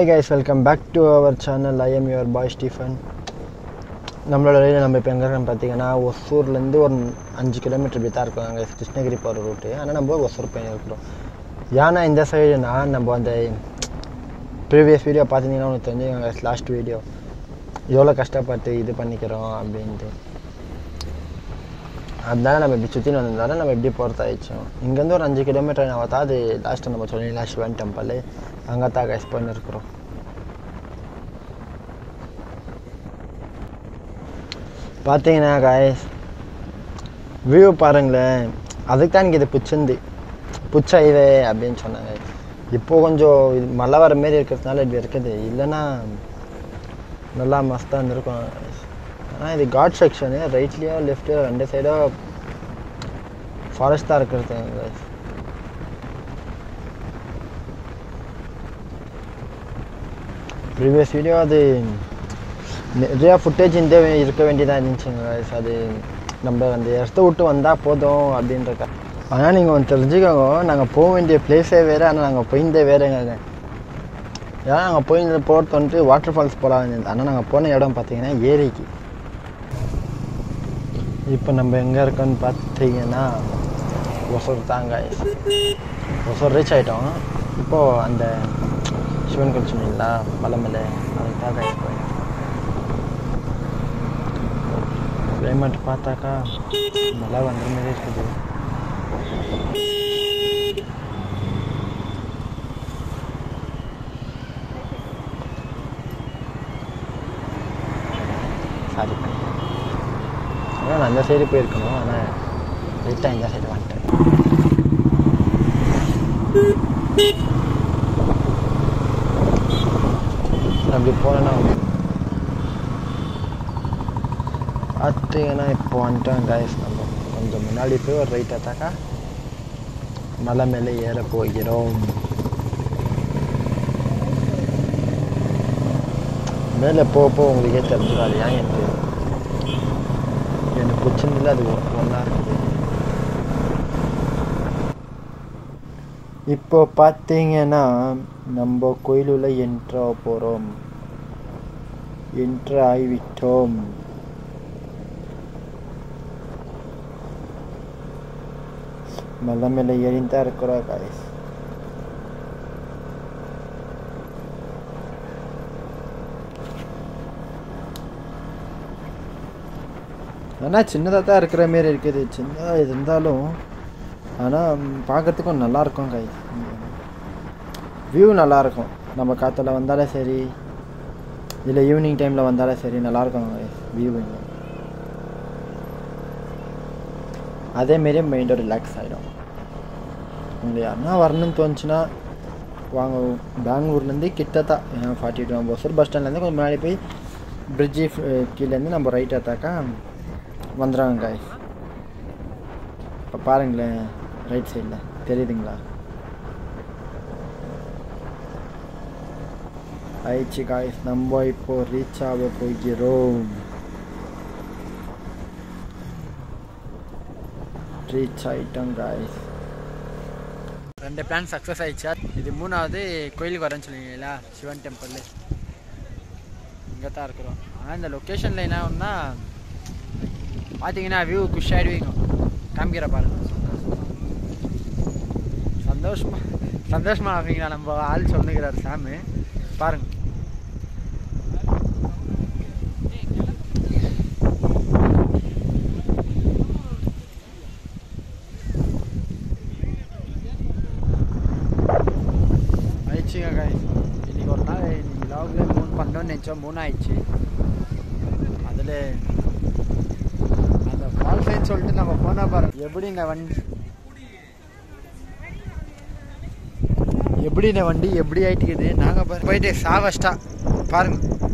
Hi guys welcome back to our channel I am your boy Stephen நம்மளோட ரயில் நம்ம இப்போ எங்கே இருக்கோம்னு பார்த்தீங்கன்னா ஒசூர்லேருந்து ஒரு அஞ்சு கிலோமீட்டர் இப்படி தான் இருக்கும் அங்கே கிருஷ்ணகிரி போகிற ரூட்டு ஆனால் நம்ம ஒசூர் போய் இருக்கிறோம் ஏன்னா இந்த சைடுனா நம்ம அந்த ப்ரீவியஸ் வீடியோ பார்த்தீங்கன்னா உனக்கு தெரிஞ்சு லாஸ்ட் வீடியோ எவ்வளோ கஷ்டப்பட்டு இது பண்ணிக்கிறோம் அப்படின்ட்டு அதனால நம்ம இப்படி சுற்றின்னு வந்திருந்தாலும் நம்ம எப்படி போகிறதாயிடுச்சோம் இங்கேருந்து ஒரு அஞ்சு கிலோமீட்டர் நான் பார்த்தா அது லாஸ்ட்டு நம்ம சொன்னீங்களா சிவன் டெம்பிள் அங்கே தான் கைஸ் போயின்னு இருக்கிறோம் பார்த்தீங்கன்னா கைஸ் வியூ பாருங்களேன் அதுக்கு தான் எனக்கு இது பிடிச்சிருந்து புச்ச ஹைவே அப்படின்னு சொன்னாங்க இப்போ கொஞ்சம் இது மழை வர மாரி இருக்கிறதுனால இப்படி இருக்குது இல்லைன்னா நல்லா மஸ்தாக இருந்திருக்கும் ஆனால் இது காட் செக்ஷனு ரைட்லேயோ லெஃப்ட்லேயோ ரெண்டு சைடோ ஃபாரஸ்ட்டாக இருக்கிறது guys. ப்ரீவியஸ் வீடியோ அது நிறையா ஃபுட்டேஜ் இந்த இருக்க வேண்டியதாக இருந்துச்சுங்க guys. அது நம்ம அந்த இடத்த விட்டு வந்தால் போதும் அப்படின்றக்க ஆனால் நீங்கள் ஒன்று தெரிஞ்சுக்கோங்க நாங்கள் போக வேண்டிய பிளேஸே வேறு ஆனால் நாங்கள் போயிருந்தே வேறுங்க ஏன்னா நாங்கள் போயிருந்த போகிறது வந்துட்டு வாட்டர் ஃபால்ஸ் போகலாம் ஆனால் நாங்கள் போன இடம் பார்த்தீங்கன்னா ஏரிக்கு இப்போ நம்ம எங்கே இருக்கோன்னு பார்த்தீங்கன்னா ஒசூர் தாங்க ஒசூர் ரீச் ஆகிட்டோம் இப்போது அந்த சிவன் கோயில் சொன்னீங்களா மலைமலை அதுக்கு தான் guys போயிட்டோம் கிளைமேட் பார்த்தாக்கா மழை வந்த மாதிரி இருக்குது சாரி அதான் நான் அந்த சைடு போயிருக்கணும் ஆனால் லைட்டாக இந்த சைடு வந்துட்டேன் அப்படி போனேன்னா பார்த்தீங்கன்னா இப்போ வந்துட்டோம் கைஸ் நம்ம கொஞ்சம் முன்னாடி போய் ஒரு ரைட் அத்தாக்கா மலை மேலே ஏற போகிறோம் மேலே போக போக உங்களுக்கே தெரிஞ்சுக்காது ஏன் எனக்கு எனக்கு பிடிச்சிருந்தில்ல அது ஒன்றா இருக்குது இப்போ பார்த்தீங்கன்னா நம்ம கோயிலுள்ள என்ட்ரா போகிறோம் என்ட்ரு ஆகிவிட்டோம் மலை மேலே ஏறின்னு தான் இருக்கிறோம் காய்ஸ் ஆனால் சின்னதாக தான் இருக்கிற மாரி இருக்குது சின்னதாக இருந்தாலும் ஆனால் பார்க்கறதுக்கும் நல்லா இருக்கும் கை வியூ நல்லாயிருக்கும் நம்ம காற்றுல வந்தாலே சரி இல்லை ஈவினிங் டைமில் வந்தாலே சரி நல்லாயிருக்கும் வியூ அதேமாரி மைண்டும் ரிலாக்ஸ் ஆகிடும் உங்களுக்கு யாருன்னா வரணும்னு தோணுச்சுன்னா வாங்க பெங்களூர்லேருந்து கிட்ட தான் ஃபார்ட்டி டூ ஒசூர் பஸ் ஸ்டாண்ட்லேருந்து கொஞ்சம் முன்னாடி போய் பிரிட்ஜி கீழேருந்து நம்ம ரைட் எடுத்தாக்கா வந்துடுறாங்க காய்ஸ் இப்போ பாருங்களேன் ரைட் சைடில் தெரியுதுங்களா ஆயிடுச்சு காய்ஸ் நம்ம இப்போ ரீச் ஆக போகிறோம் ரீச் ஆயிட்டோம் காய்ஸ் ரெண்டு பிளான் சக்ஸஸ் ஆயிடுச்சா இது மூணாவது கோயிலுக்கு வரேன்னு சொல்லுவீங்களா சிவன் டெம்பிள் இங்கே தான் இருக்கிறோம் ஆனால் இந்த லொக்கேஷனில் என்ன ஒன்றா பார்த்தீங்கன்னா வியூ குஷ் ஆகிடுவீங்க காமிக்கிற பாருங்க சந்தோஷமா சந்தோஷமா ஆவீங்களா நம்ம ஆள் சொன்னுக்கிறார் சாமி பாருங்க ஆயிடுச்சுங்க guys. இன்னைக்கு ஒரு நாள் இன்னைக்கு லாகில் மூணு பண்ணோன்னு நினச்சோம் மூணு ஆயிடுச்சு அதில் அந்த ஃபால்ஸைன்னு சொல்லிட்டு நம்ம போனால் பாருங்க எப்படி இந்த வண்டி எப்படி இந்த வண்டி எப்படி ஆயிட்டுக்குது நாங்கள் பாரு போயிட்டு சாவஸ்டா பாருங்க